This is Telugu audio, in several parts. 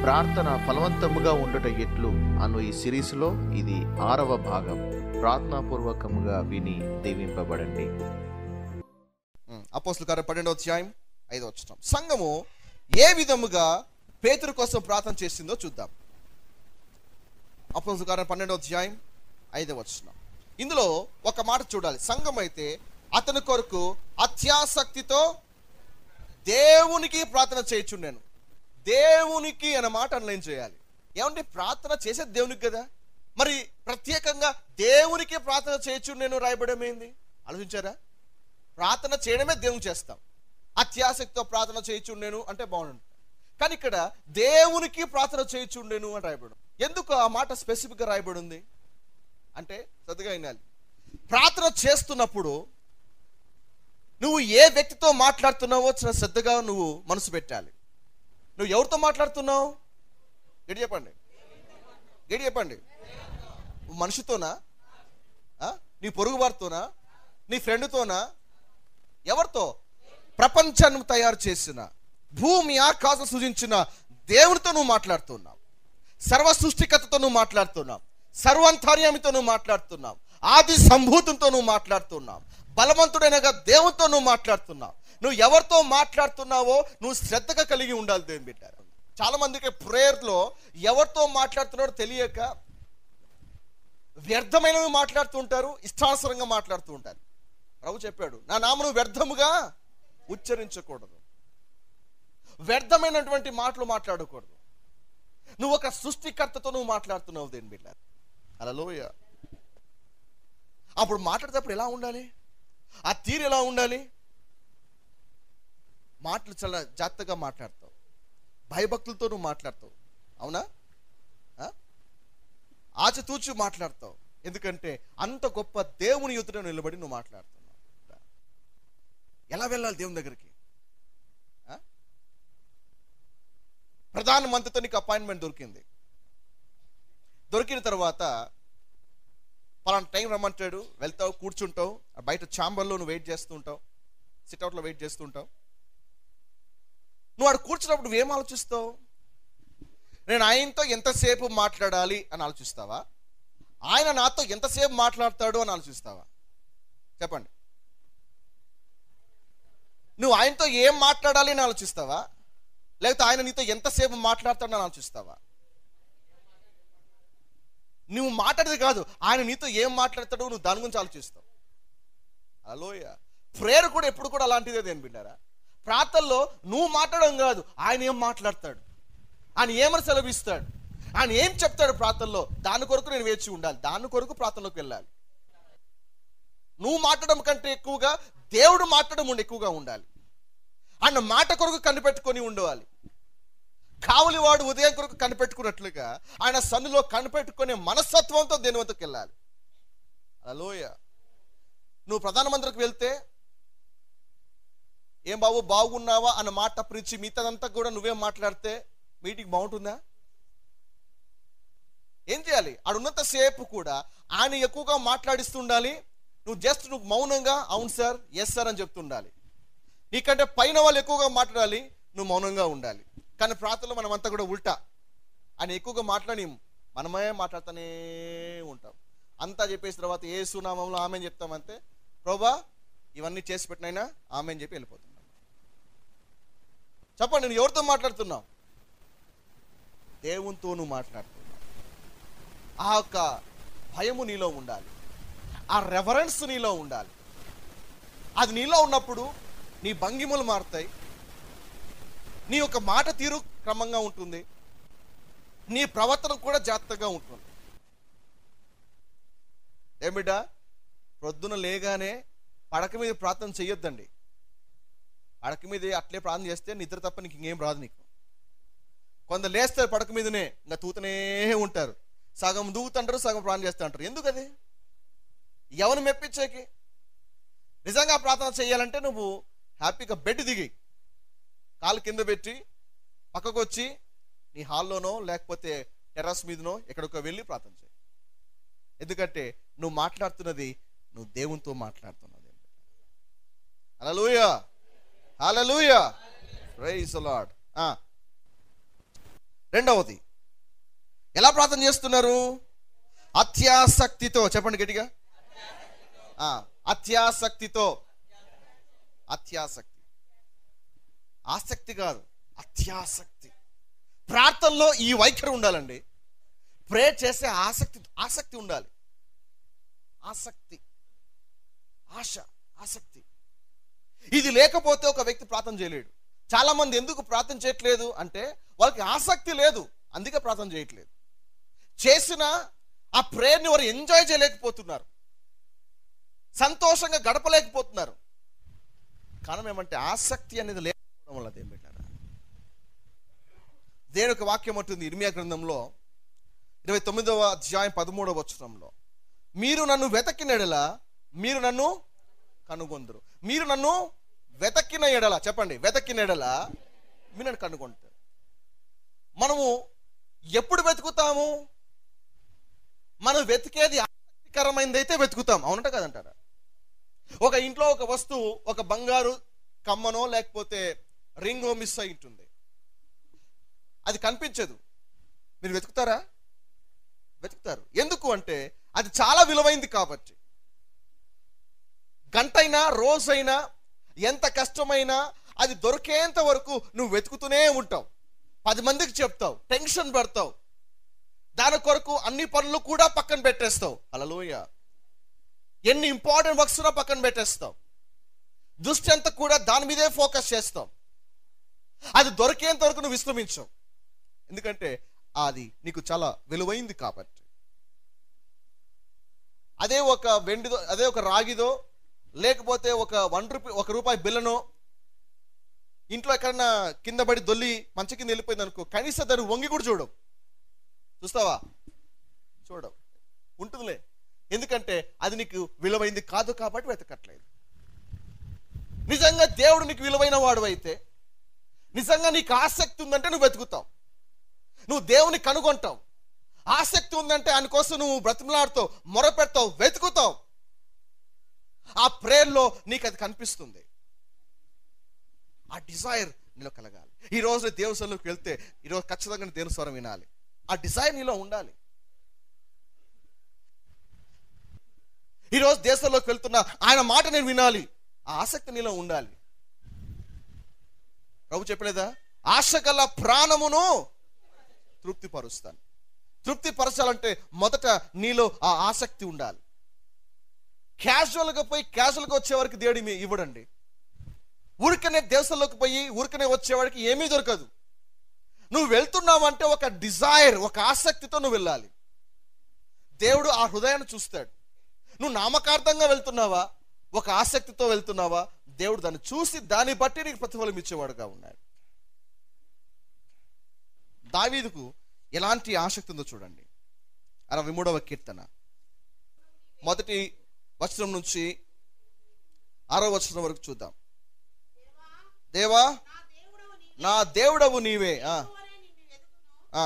ప్రార్థన ఫలవంతముగా ఉండుట ఎట్లు అను ఈ సిరీస్లో ఇది ఆరవ భాగం ప్రార్థనాపూర్వకముగా విని దీవింపబడండి అపోస్తుల కార్యం పన్నెండవ అధ్యాయం ఐదో వచ్చిన సంఘము ఏ విధముగా పేతురు కోసం ప్రార్థన చేసిందో చూద్దాం అపోస్తుల కార్యం పన్నెండవ అధ్యాయం ఐదో వచ్చిన ఇందులో ఒక మాట చూడాలి సంఘం అయితే అతని కొరకు అత్యాసక్తితో దేవునికి ప్రార్థన చేయొచ్చు నేను దేవునికి అన్న మాట అనలైన్ చేయాలి ఏమంటే ప్రార్థన చేసేది దేవునికి కదా మరి ప్రత్యేకంగా దేవునికి ప్రార్థన చేయొచ్చు నేను రాయబడడం ఏంది ఆలోచించారా ప్రార్థన చేయడమే దేవుని చేస్తాం అత్యాసక్తితో ప్రార్థన చేయొచ్చు నేను అంటే బాగుంటుంది కానీ ఇక్కడ దేవునికి ప్రార్థన చేయొచ్చు నేను అని రాయబడి ఎందుకు ఆ మాట స్పెసిఫిక్గా రాయబడి ఉంది అంటే శ్రద్ధగా వినాలి ప్రార్థన చేస్తున్నప్పుడు నువ్వు ఏ వ్యక్తితో మాట్లాడుతున్నావో చాలా శ్రద్ధగా నువ్వు మనసు పెట్టాలి నువ్వు ఎవరితో మాట్లాడుతున్నావు గడి చెప్పండి గడి చెప్పండి మనిషితోనా ఆ? నీ పొరుగు వారితోనా నీ ఫ్రెండ్తోనా ఎవరితో ప్రపంచాన్ని తయారు చేసిన భూమి ఆకాశం సృజించిన దేవునితో నువ్వు మాట్లాడుతున్నావు సర్వ సృష్టికర్తతో నువ్వు మాట్లాడుతున్నావు సర్వాంతర్యామితో నువ్వు మాట్లాడుతున్నావు ఆది సంభూతంతో నువ్వు మాట్లాడుతున్నావు బలవంతుడైన దేవునితో నువ్వు మాట్లాడుతున్నావు నువ్వు ఎవరితో మాట్లాడుతున్నావో నువ్వు శ్రద్ధగా కలిగి ఉండాలి దేవుని బిడ్డారు చాలా మందికి ప్రేయర్లో ఎవరితో మాట్లాడుతున్నారో తెలియక వ్యర్థమైనవి మాట్లాడుతూ ఉంటారు ఇష్టానుసరంగా మాట్లాడుతూ ఉంటారు ప్రభు చెప్పాడు నా నామను వ్యర్థముగా ఉచ్చరించకూడదు వ్యర్థమైనటువంటి మాటలు మాట్లాడకూడదు నువ్వు ఒక సృష్టికర్తతో నువ్వు మాట్లాడుతున్నావు దేని బిడ్డ అలలోయ అప్పుడు మాట్లాడేటప్పుడు ఎలా ఉండాలి ఆ తీరు ఎలా ఉండాలి మాటలు చాలా జాగ్రత్తగా మాట్లాడతావు భయభక్తులతో నువ్వు మాట్లాడతావు అవునా ఆ? ఆచితూచి మాట్లాడతావు ఎందుకంటే అంత గొప్ప దేవుని యుద్ధలో నిలబడి నువ్వు మాట్లాడుతున్నావు ఎలా వెళ్ళాలి దేవుని దగ్గరికి ఆ? ప్రధానమంత్రితో నీకు అపాయింట్మెంట్ దొరికింది దొరికిన తర్వాత పలానా టైం రమ్మంటాడు వెళ్తావు కూర్చుంటావు ఆ బయట ఛాంబర్లో నువ్వు వెయిట్ చేస్తూ ఉంటావు సిట్అవుట్లో వెయిట్ చేస్తూ ఉంటావు నువ్వు ఆడ కూర్చున్నప్పుడు నువ్వేం ఆలోచిస్తావు నేను ఆయనతో ఎంతసేపు మాట్లాడాలి అని ఆలోచిస్తావా ఆయన నాతో ఎంతసేపు మాట్లాడతాడు అని ఆలోచిస్తావా చెప్పండి నువ్వు ఆయనతో ఏం మాట్లాడాలి అని ఆలోచిస్తావా లేకపోతే ఆయన నీతో ఎంతసేపు మాట్లాడతాడని ఆలోచిస్తావా నువ్వు మాట్లాడేది కాదు ఆయన నీతో ఏం మాట్లాడతాడో నువ్వు దాని గురించి ఆలోచిస్తావు అలోయ ప్రేయర్ కూడా ఎప్పుడు కూడా అలాంటిదే దేని బిడ్డారా ప్రార్థనలో నువ్వు మాట్లాడడం కాదు ఆయన ఏం మాట్లాడతాడు ఆయన ఏమని సెలవిస్తాడు ఆయన ఏం చెప్తాడు ప్రార్థనలో దాని కొరకు నేను వేచి ఉండాలి దాని కొరకు ప్రార్థనలోకి వెళ్ళాలి నువ్వు మాట్లాడడం కంటే ఎక్కువగా దేవుడు మాట్లాడడం ఉండి ఎక్కువగా ఉండాలి ఆయన మాట కొరకు కనిపెట్టుకొని ఉండవాలి కావలి వాడు ఉదయం కొరకు కనిపెట్టుకున్నట్లుగా ఆయన సన్నులో కనిపెట్టుకునే మనస్తత్వంతో దేని వద్దకు వెళ్ళాలి అలోయ నువ్వు ప్రధానమంత్రికి వెళ్తే ఏం బాబు బాగున్నావా అన్న మాట తప్పించి మిగతాదంతా కూడా నువ్వేం మాట్లాడితే మీటింగ్ బాగుంటుందా ఏం చేయాలి ఆడున్నంత సేపు కూడా ఆయన ఎక్కువగా మాట్లాడిస్తుండాలి నువ్వు జస్ట్ నువ్వు మౌనంగా అవును సార్ ఎస్ సార్ అని చెప్తుండాలి నీకంటే పైన వాళ్ళు ఎక్కువగా మాట్లాడాలి నువ్వు మౌనంగా ఉండాలి కానీ ప్రార్థనలో మనం అంతా కూడా ఉల్టా ఆయన ఎక్కువగా మాట్లాడి మనమే మాట్లాడుతూనే ఉంటాం అంతా చెప్పేసిన తర్వాత ఏ సునామంలో ఆమె చెప్తామంతే ప్రభా ఇవన్నీ చేసి పెట్టినైనా ఆమె అని చెప్పి వెళ్ళిపోతున్నాం చెప్పండి నేను ఎవరితో మాట్లాడుతున్నావు దేవునితో నువ్వు మాట్లాడుతున్నావు ఆ యొక్క భయము నీలో ఉండాలి ఆ రెఫరెన్స్ నీలో ఉండాలి అది నీలో ఉన్నప్పుడు నీ భంగిమలు మారుతాయి నీ యొక్క మాట తీరు క్రమంగా ఉంటుంది నీ ప్రవర్తన కూడా జాగ్రత్తగా ఉంటుంది ఏమిటా ప్రొద్దున లేగానే పడక మీద ప్రార్థన చెయ్యొద్దండి పడక మీద అట్లే ప్రార్థన చేస్తే నిద్ర తప్ప నీకు ఇంకేం రాదు నీకు కొందరు లేస్తారు పడక మీదనే ఇంకా తూతనే ఉంటారు సగం దూకుతుంటారు సగం ప్రార్థన చేస్తూ ఉంటారు ఎందుకు అది ఎవరిని మెప్పించేకి నిజంగా ప్రార్థన చేయాలంటే నువ్వు హ్యాపీగా బెడ్ దిగి కాలు కింద పెట్టి పక్కకు వచ్చి నీ హాల్లోనో లేకపోతే టెర్రస్ మీదనో ఎక్కడికో వెళ్ళి ప్రార్థన చేయి ఎందుకంటే నువ్వు మాట్లాడుతున్నది నువ్వు దేవునితో మాట్లాడుతున్నది హల్లెలూయా హల్లెలూయా ప్రైజ్ లార్డ్ రెండవది ఎలా ప్రార్థన చేస్తున్నారు అత్యాసక్తితో చెప్పండి గట్టిగా ఆ, అత్యాసక్తితో అత్యాసక్తి ఆసక్తి కాదు అత్యాసక్తి ప్రార్థనలో ఈ వైఖరి ఉండాలండి ప్రే చేసే ఆసక్తి ఆసక్తి ఉండాలి ఆసక్తి ఆశ ఆసక్తి ఇది లేకపోతే ఒక వ్యక్తి ప్రార్థన చేయలేడు చాలా మంది ఎందుకు ప్రార్థన చేయట్లేదు అంటే వాళ్ళకి ఆసక్తి లేదు అందుకే ప్రార్థన చేయట్లేదు చేసిన ఆ ప్రేయర్ని వారు ఎంజాయ్ చేయలేకపోతున్నారు సంతోషంగా గడపలేకపోతున్నారు కారణం ఏమంటే ఆసక్తి అనేది లేకపోవడం వల్ల దేని పెట్టారా దేని ఒక వాక్యం ఉంటుంది ఇర్మియా గ్రంథంలో ఇరవై తొమ్మిదవ అధ్యాయం పదమూడవ వచనంలో మీరు నన్ను వెతకిన ఎడల మీరు నన్ను కనుగొందరు మీరు నన్ను వెతకిన ఎడల చెప్పండి వెతకిన ఎడల మీరు నన్ను కనుగొంటారు మనము ఎప్పుడు వెతుకుతాము మనం వెతికేది ఆసక్తికరమైనది అయితే వెతుకుతాం అవునంట కదంటారా ఒక ఇంట్లో ఒక వస్తువు ఒక బంగారు కమ్మనో లేకపోతే రింగో మిస్ అయి ఉంటుంది అది కనిపించదు మీరు వెతుకుతారా వెతుకుతారు ఎందుకు అంటే అది చాలా విలువైంది కాబట్టి గంటైనా రోజైనా ఎంత కష్టమైనా అది దొరికేంత వరకు నువ్వు వెతుకుతూనే ఉంటావు పది మందికి చెప్తావు టెన్షన్ పడతావు దాని కొరకు అన్ని పనులు కూడా పక్కన పెట్టేస్తావు అలలోయ ఎన్ని ఇంపార్టెంట్ వర్క్స్ ఉన్నా పక్కన పెట్టేస్తావు దృష్టి అంతా కూడా దాని మీదే ఫోకస్ చేస్తావు అది దొరికేంత వరకు నువ్వు విశ్రమించవు ఎందుకంటే అది నీకు చాలా విలువైంది కాబట్టి అదే ఒక వెండిదో అదే ఒక రాగిదో లేకపోతే ఒక వన్ రూపీ ఒక రూపాయి బిల్లనో ఇంట్లో ఎక్కడన్నా కింద పడి దొల్లి మంచ కింద వెళ్ళిపోయింది అనుకో కనీసం దాన్ని వంగి కూడా చూడవు చూస్తావా చూడవు ఉంటుందిలే ఎందుకంటే అది నీకు విలువైంది కాదు కాబట్టి వెతకట్లేదు నిజంగా దేవుడు నీకు విలువైన వాడు అయితే నిజంగా నీకు ఆసక్తి ఉందంటే నువ్వు వెతుకుతావు నువ్వు దేవుని కనుగొంటావు ఆసక్తి ఉందంటే ఆయన కోసం నువ్వు బ్రతిమలాడుతావు మొరపెడతావు వెతుకుతావు ఆ ప్రేయర్లో నీకు అది కనిపిస్తుంది ఆ డిజైర్ నీలో కలగాలి ఈ రోజు దేవసంలోకి వెళ్తే ఈరోజు ఖచ్చితంగా నీ దేవుని స్వరం వినాలి ఆ డిజైర్ నీలో ఉండాలి ఈరోజు దేశంలోకి వెళ్తున్నా ఆయన మాట నేను వినాలి ఆ ఆసక్తి నీలో ఉండాలి ప్రభు చెప్పలేదా ఆశ గల ప్రాణమును తృప్తిపరుస్తాను తృప్తిపరచాలంటే మొదట నీలో ఆ ఆసక్తి ఉండాలి క్యాజువల్గా పోయి క్యాజువల్గా వచ్చేవారికి దేవుడు మీ ఇవ్వడండి ఊరికనే దేశంలోకి పోయి ఊరికనే వచ్చేవాడికి ఏమీ దొరకదు నువ్వు వెళ్తున్నావంటే ఒక డిజైర్ ఒక ఆసక్తితో నువ్వు వెళ్ళాలి దేవుడు ఆ హృదయాన్ని చూస్తాడు నువ్వు నామకార్థంగా వెళ్తున్నావా ఒక ఆసక్తితో వెళ్తున్నావా దేవుడు దాన్ని చూసి దాన్ని బట్టి నీకు ప్రతిఫలం ఇచ్చేవాడుగా ఉన్నాడు దావీదుకు ఎలాంటి ఆసక్తి ఉందో చూడండి అరవై మూడవ కీర్తన మొదటి వచనం నుంచి ఆరో వచనం వరకు చూద్దాం దేవా నా దేవుడవు నీవే ఆ, ఆ,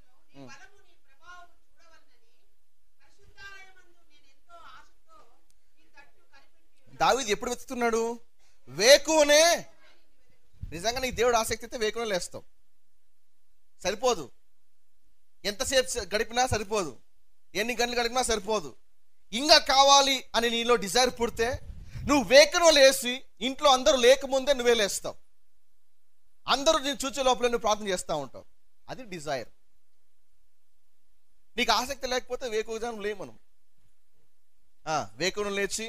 దావీదు ఎప్పుడు వెతుకుతున్నాడు వేకువనే నిజంగా నీకు దేవుడు ఆసక్తి అయితే వేకువనే లేస్తావు సరిపోదు ఎంతసేపు గడిపినా సరిపోదు ఎన్ని గంటలు గడిపినా సరిపోదు ఇంకా కావాలి అని నీలో డిజైర్ పుడితే నువ్వు వేకను లేచి ఇంట్లో అందరూ లేకముందే నువ్వే లేస్తావు అందరూ నేను చూచే లోపల నువ్వు ప్రార్థన చేస్తూ ఉంటావు అది డిజైర్ నీకు ఆసక్తి లేకపోతే వేకువజానం లే మనం ఆ, వేకువను లేచి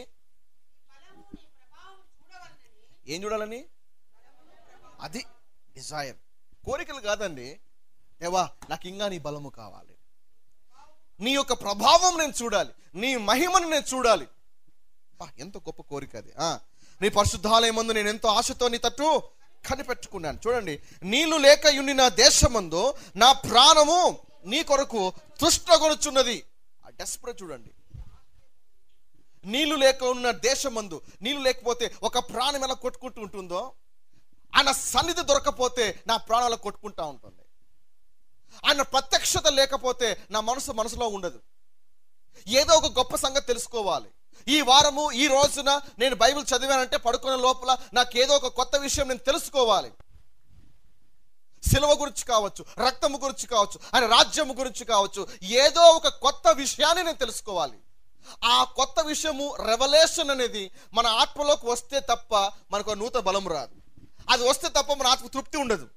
ఏం చూడాలని అది డిజైర్ కోరికలు కాదండి దేవా నాకు ఇంకా నీ బలము కావాలి నీ యొక్క ప్రభావం నేను చూడాలి నీ మహిమను నేను చూడాలి బా, ఎంత గొప్ప కోరిక అది ఆ, నీ పరిశుద్ధాలయం ముందు నేను ఎంతో ఆశతో నీ తట్టు కనిపెట్టుకున్నాను చూడండి నీళ్లు లేక యుండి నా దేశమందు నా ప్రాణము నీ కొరకు తృష్ణగొనుచున్నది ఆ డెస్పరేట్ చూడండి నీళ్లు లేక ఉన్న దేశమందు నీళ్లు లేకపోతే ఒక ప్రాణం ఎలా కొట్టుకుంటూ ఉంటుందో ఆయన సన్నిధి దొరకపోతే నా ప్రాణాలు కొట్టుకుంటా ఉంటుంది ఆయన ప్రత్యక్షత లేకపోతే నా మనసు మనసులో ఉండదు ఏదో ఒక గొప్ప సంగతి తెలుసుకోవాలి ఈ వారము ఈ రోజున నేను బైబిల్ చదివానంటే పడుకున్న లోపల నాకు ఏదో ఒక కొత్త విషయం నేను తెలుసుకోవాలి సిలువ గురించి కావచ్చు రక్తము గురించి కావచ్చు ఆయన రాజ్యము గురించి కావచ్చు ఏదో ఒక కొత్త విషయాన్ని నేను తెలుసుకోవాలి ఆ కొత్త విషయము రెవల్యూషన్ అనేది మన ఆత్మలోకి వస్తే తప్ప మనకు ఆ నూతన బలం రాదు అది వస్తే తప్ప మన ఆత్మ తృప్తి ఉండదు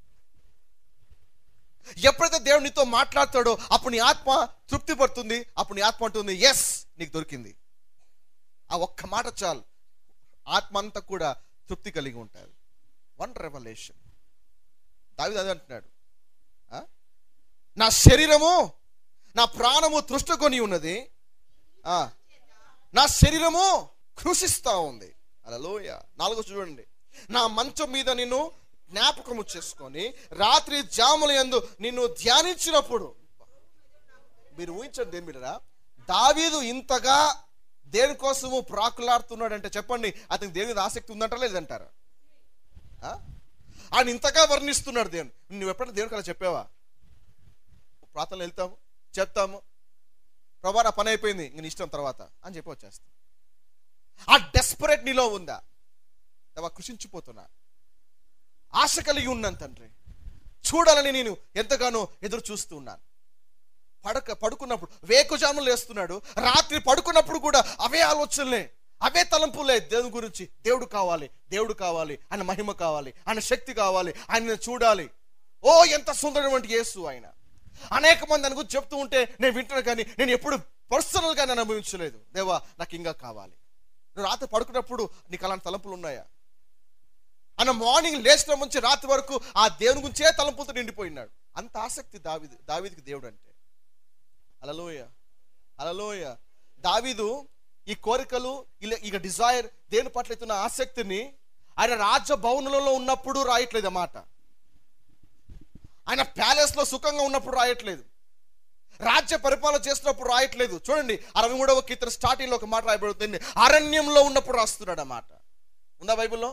ఎప్పుడైతే దేవుడు నీతో మాట్లాడతాడో అప్పుడు నీ ఆత్మ తృప్తి పడుతుంది అప్పుడు నీ ఆత్మ అంటుంది ఎస్ నీకు దొరికింది ఆ ఒక్క మాట చాలు ఆత్మ అంతా కూడా తృప్తి కలిగి ఉంటుంది వన్ రెవల్యూషన్ దావిది అదే అంటున్నాడు ఆ? నా శరీరము నా ప్రాణము తృష్టకొని ఉన్నది ఆ, నా శరీరము కృషిస్తా ఉంది అలలోయ నాలుగో చూడండి నా మంచం మీద నిన్ను జ్ఞాపకము చేసుకొని రాత్రి జాముల యందు నిన్ను ధ్యానించినప్పుడు మీరు ఊహించండి దేని మీదరా దావీదు ఇంతగా దేనికోసము ప్రాకులాడుతున్నాడంటే చెప్పండి అతనికి దేని మీద ఆసక్తి ఉందంటారా లేదంటారా ఆ? ఆయన ఇంతగా వర్ణిస్తున్నాడు దేవుని నువ్వు ఎప్పుడైనా దేవునికి అలా చెప్పావా ప్రార్థనలు వెళ్తాము చెప్తాము ప్రభా నా పని అయిపోయింది ఇంక నీ ఇష్టం తర్వాత అని చెప్పి వచ్చేస్తాం ఆ డెస్పరేట్ నీలో ఉందా దేవా కృషించిపోతున్నా ఆశ కలిగి ఉన్నాను తండ్రి చూడాలని నేను ఎంతగానో ఎదురు చూస్తూ ఉన్నాను పడక పడుకున్నప్పుడు వేకుజాములు లేస్తున్నాడు రాత్రి పడుకున్నప్పుడు కూడా అవే ఆలోచనలే అవే తలంపులే దేవుని గురించి దేవుడు కావాలి దేవుడు కావాలి ఆయన మహిమ కావాలి ఆయన శక్తి కావాలి ఆయన చూడాలి ఓ ఎంత సుందరమైన యేసు ఆయన అనేక మంది ఆయన గురించి చెప్తూ ఉంటే నేను వింటున్నాను కానీ నేను ఎప్పుడు పర్సనల్గా నేను అనుభవించలేదు దేవా నాకు ఇంకా కావాలి నువ్వు రాత్రి పడుకున్నప్పుడు నీకు అలాంటి తలంపులు ఉన్నాయా ఆయన మార్నింగ్ లేచిన నుంచి రాత్రి వరకు ఆ దేవుని గురించే తలంపులతో నిండిపోయినాడు అంత ఆసక్తి దావిది దావిదికి దేవుడు అంటే అలలోయ అలలోయ దావీదు ఈ కోరికలు ఇలా ఇక డిజైర్ దేని పట్ల ఎత్తున్న ఆసక్తిని ఆయన రాజ్య భవనంలో ఉన్నప్పుడు రాయట్లేదు అన్నమాట ఆయన ప్యాలెస్ లో సుఖంగా ఉన్నప్పుడు రాయట్లేదు రాజ్య పరిపాలన చేస్తున్నప్పుడు రాయట్లేదు చూడండి అరవై మూడవ కీర్తన స్టార్టింగ్ లో ఒక మాట రాయబడుతుంది అరణ్యంలో ఉన్నప్పుడు రాస్తున్నాడు అన్నమాట ఉందా బైబిల్లో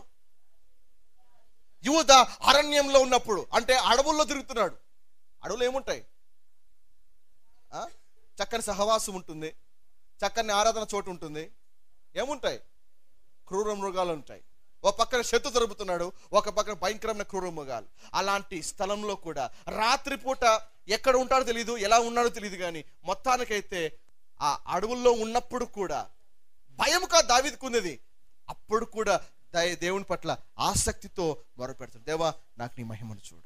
యూద అరణ్యంలో ఉన్నప్పుడు అంటే అడవుల్లో తిరుగుతున్నాడు అడవులు ఏముంటాయి ఆ? చక్కని సహవాసం ఉంటుంది చక్కని ఆరాధన చోటు ఉంటుంది ఏముంటాయి క్రూర మృగాలు ఉంటాయి ఓ పక్కన శత్రు జరుపుతున్నాడు ఒక పక్కన భయంకరమైన క్రూర మృగాలు అలాంటి స్థలంలో కూడా రాత్రిపూట ఎక్కడ ఉంటాడో తెలియదు ఎలా ఉన్నాడో తెలియదు కానీ మొత్తానికైతే ఆ అడవుల్లో ఉన్నప్పుడు కూడా భయముగా దావిదుకున్నది అప్పుడు కూడా దయ- దేవుని పట్ల ఆసక్తితో మొరపెడతాడు దేవా నాకు నీ మహిమను చూడాలి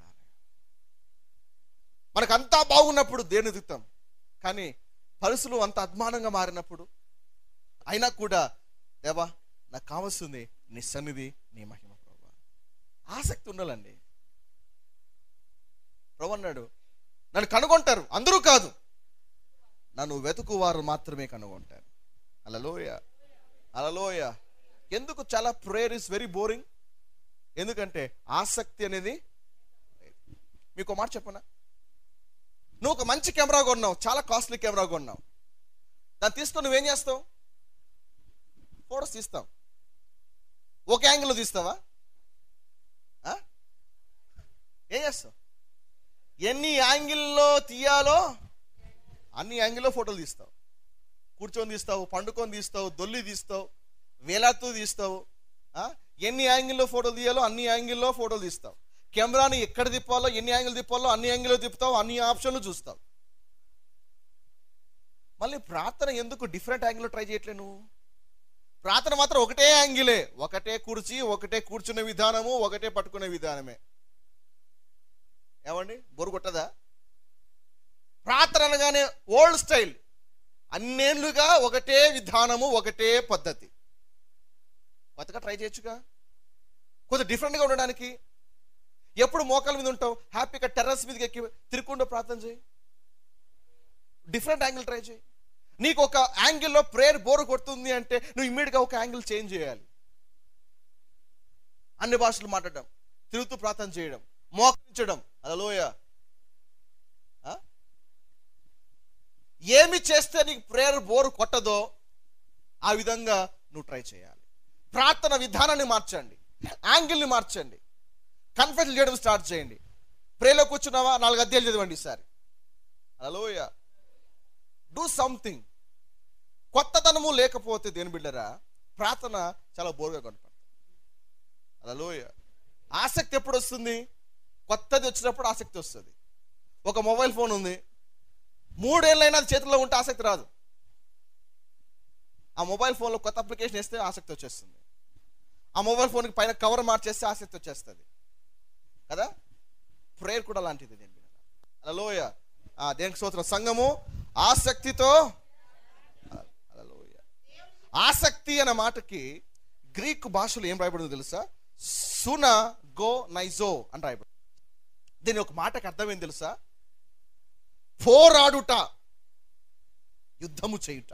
మనకు అంతా బాగున్నప్పుడు దేవుని దిగుతాం కానీ పరిస్థితులు అంత అద్మానంగా మారినప్పుడు అయినా కూడా దేవా నాకు కావాల్సింది నీ సన్నిధి నీ మహిమ ప్రభా ఆసక్తి ఉండాలండి ప్రభు అన్నాడు నన్ను కనుగొంటారు అందరూ కాదు నన్ను వెతుకువారు మాత్రమే కనుగొంటారు అలలోయ అలలోయ ఎందుకు చాలా ప్రేయర్ ఇస్ వెరీ బోరింగ్ ఎందుకంటే ఆసక్తి అనేది లేదు. మీకు ఒక మాట చెప్పనా నువ్వు ఒక మంచి కెమెరా కొన్నావు చాలా కాస్ట్లీ కెమెరా కొన్నావు దాన్ని తీసుకొని నువ్వేం చేస్తావు ఫోటోస్ తీస్తావు ఒక యాంగిల్లో తీస్తావా ఆ? ఏం చేస్తావు ఎన్ని యాంగిల్లో తీయాలో అన్ని యాంగిల్లో ఫోటోలు తీస్తావు కూర్చొని తీస్తావు పండుకొని తీస్తావు దొల్లి తీస్తావు వేలాత్తు తీస్తావు ఆ? ఎన్ని యాంగిల్లో ఫోటోలు తీయాలో అన్ని యాంగిల్లో ఫోటోలు తీస్తావు కెమెరాని ఎక్కడ తిప్పాలో ఎన్ని యాంగిల్ తిప్పాలో అన్ని యాంగిల్లో తిప్పుతావు అన్ని ఆప్షన్లు చూస్తావు మళ్ళీ ప్రార్థన ఎందుకు డిఫరెంట్ యాంగిల్లో ట్రై చేయట్లే నువ్వు ప్రార్థన మాత్రం ఒకటే యాంగిలే ఒకటే కుర్చీ ఒకటే కూర్చునే విధానము ఒకటే పట్టుకునే విధానమే ఏమండి బోరు కొట్టదా ప్రార్థన అనగానే ఓల్డ్ స్టైల్ అన్నేళ్లుగా ఒకటే విధానము ఒకటే పద్ధతి కొత్తగా ట్రై చేయొచ్చుగా కొంచెం డిఫరెంట్గా ఉండడానికి ఎప్పుడు మోకాల మీద ఉంటావు హ్యాపీగా టెర్రస్ మీదకి ఎక్కి తిరుక్కుండా ప్రార్థన చేయి డిఫరెంట్ యాంగిల్ ట్రై చేయి నీకు ఒక యాంగిల్లో ప్రేయర్ బోర్ కొడుతుంది అంటే నువ్వు ఇమ్మీడియట్గా ఒక యాంగిల్ చేంజ్ చేయాలి అన్ని భాషలు మాట్లాడడం తిరుగుతూ ప్రార్థన చేయడం మోకరించడం అలలోయ ఆ? ఏమి చేస్తే నీకు ప్రేయర్ బోర్ కొట్టదో ఆ విధంగా నువ్వు ట్రై చేయాలి ప్రార్థన విధానాన్ని మార్చండి యాంగిల్ని మార్చండి కన్ఫెషన్ చేయడం స్టార్ట్ చేయండి ప్రేలో కూర్చున్నావా నాలుగు అధ్యాయులు చదవండి ఈసారి అలలోయ డూ సంథింగ్ కొత్తదనము లేకపోతే దేని బిడ్డరా ప్రార్థన చాలా బోరుగా కనపడుతుంది అలలోయ ఆసక్తి ఎప్పుడు వస్తుంది కొత్తది వచ్చినప్పుడు ఆసక్తి వస్తుంది ఒక మొబైల్ ఫోన్ ఉంది మూడేళ్ళైనా అది చేతిలో ఉంటే ఆసక్తి రాదు ఆ మొబైల్ ఫోన్లో కొత్త అప్లికేషన్ వేస్తే ఆసక్తి వచ్చేస్తుంది ఆ మొబైల్ ఫోన్కి పైన కవర్ మార్చేస్తే ఆసక్తి వచ్చేస్తుంది కదా ప్రేయర్ కూడా లాంటిది నేను అలలోయ దేనికి స్తోత్రం సంఘము ఆసక్తితో హల్లెలూయా. ఆసక్తి అనే మాటకి గ్రీక్ భాషలో ఏం రాయబడిందో తెలుసా సున గో నైజో అని రాయబడి దీని ఒక మాటకి అర్థం ఏం తెలుసా పోరాడుట యుద్ధము చేయుట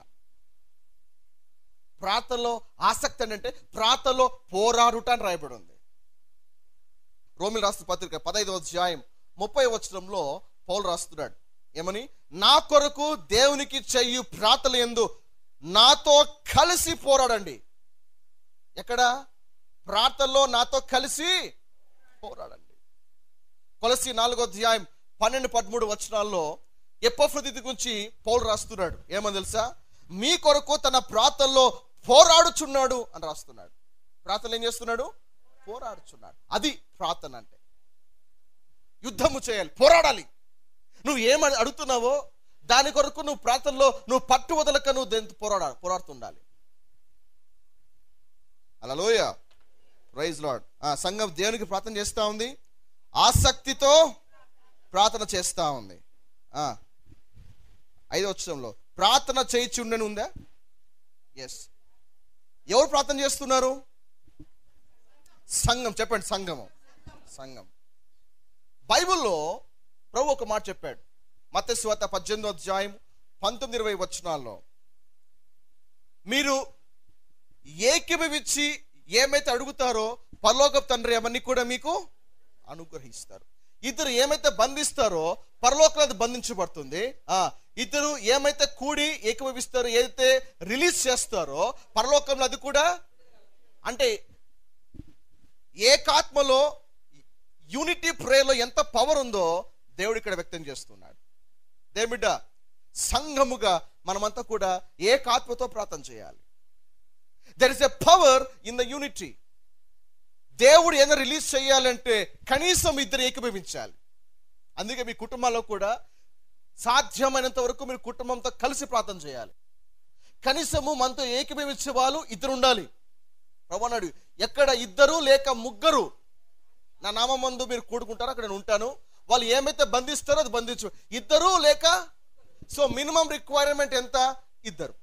ప్రాతలో ఆసక్తి అని అంటే ప్రాతలో పోరాడుట అని రాయబడి ఉంది రోమిల్ రాష్ట్ర పత్రిక పదహైదు అధ్యాయం ముప్పై వచనంలో పౌలు రాస్తున్నాడు ఏమని నా కొరకు దేవునికి చెయ్యి ప్రాతలు ఎందు నాతో కలిసి పోరాడండి ఎక్కడ ప్రార్థనలో నాతో కలిసి పోరాడండి కొలసి నాలుగో అధ్యాయం పన్నెండు పదమూడు వచనాల్లో ఎప్పఫ్రదితి గురించి పౌలు రాస్తున్నాడు ఏమని తెలుసా మీ కొరకు తన ప్రార్థనలో పోరాడుచున్నాడు అని రాస్తున్నాడు ప్రార్థన ఏం చేస్తున్నాడు పోరాడుచున్నాడు అది ప్రార్థన అంటే యుద్ధము చేయాలి పోరాడాలి నువ్వు ఏమని అడుగుతున్నావో దాని కొరకు నువ్వు ప్రార్థనలో నువ్వు పట్టు వదలక నువ్వు దేంతో పోరాడ పోరాడుతుండాలి అలా లోయ ప్రైజ్ లాడ్ సంఘం దేవునికి ప్రార్థన చేస్తూ ఉంది ఆసక్తితో ప్రార్థన చేస్తూ ఉంది ఆ, ఐదో వచ్చంలో ప్రార్థన చేయించి ఉండని ఉందా ఎస్ ఎవరు ప్రార్థన చేస్తున్నారు సంఘం చెప్పండి సంఘము సంఘం బైబిల్లో ప్రభు ఒక మాట చెప్పాడు మత్స్వాత పద్దెనిమిదో అధ్యాయం పంతొమ్మిది ఇరవై వచనాల్లో మీరు ఏకీభవించి ఏమైతే అడుగుతారో పరలోక తండ్రి అవన్నీ కూడా మీకు అనుగ్రహిస్తారు ఇద్దరు ఏమైతే బంధిస్తారో పరలోకంలో అది బంధించబడుతుంది ఆ ఇద్దరు ఏమైతే కూడి ఏకీభవిస్తారో ఏదైతే రిలీజ్ చేస్తారో పరలోకంలో అది కూడా అంటే ఏకాత్మలో యూనిటీ ప్రేయర్లో ఎంత పవర్ ఉందో దేవుడు ఇక్కడ వ్యక్తం చేస్తున్నాడు దేవుడిట సంఘముగా మనమంతా కూడా ఏకాత్మతో ప్రార్థన చేయాలి there is a power in the unity దేవుడు ఏదైనా రిలీజ్ చేయాలంటే కనీసం ఇద్దరు ఏకీభవించాలి అందుకే మీ కుటుంబాల్లో కూడా సాధ్యమైనంత వరకు మీరు కుటుంబంతో కలిసి ప్రార్థన చేయాలి కనీసము మనతో ఏకీభవించే వాళ్ళు ఇద్దరు ఉండాలి ప్రభు అన్నాడు ఎక్కడ ఇద్దరు లేక ముగ్గురు నా నామందు మీరు కూడుకుంటారో అక్కడ నేను ఉంటాను వాళ్ళు ఏమైతే బంధిస్తారో అది బంధించు ఇద్దరు లేక సో మినిమం రిక్వైర్మెంట్ ఎంత ఇద్దరు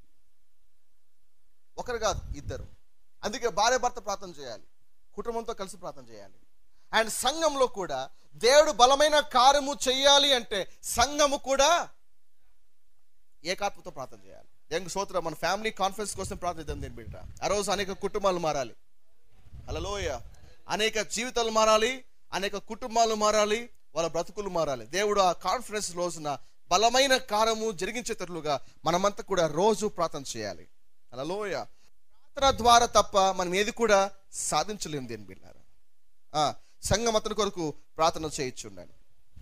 ఒకరు కాదు ఇద్దరు అందుకే భార్య భర్త ప్రార్థన చేయాలి కుటుంబంతో కలిసి ప్రార్థన చేయాలి అండ్ సంఘంలో కూడా దేవుడు బలమైన కార్యము చెయ్యాలి అంటే సంఘము కూడా ఏకాత్మతో ప్రార్థన చేయాలి దేవునికి స్తోత్రం మన ఫ్యామిలీ కాన్ఫరెన్స్ కోసం ప్రార్థిద్దాం దీని బిడ్డ ఆ రోజు అనేక కుటుంబాలు మారాలి అలలోయ అనేక జీవితాలు మారాలి అనేక కుటుంబాలు మారాలి వాళ్ళ బ్రతుకులు మారాలి దేవుడు ఆ కాన్ఫరెన్స్ రోజున బలమైన కారము జరిగించేటట్లుగా మనమంతా కూడా రోజు ప్రార్థన చేయాలి అలలోయ ప్రార్థన ద్వారా తప్ప మనం ఏది కూడా సాధించలేము దేని బిడ్డారా ఆ, సంఘం అతని కొరకు ప్రార్థన చేయించుండండి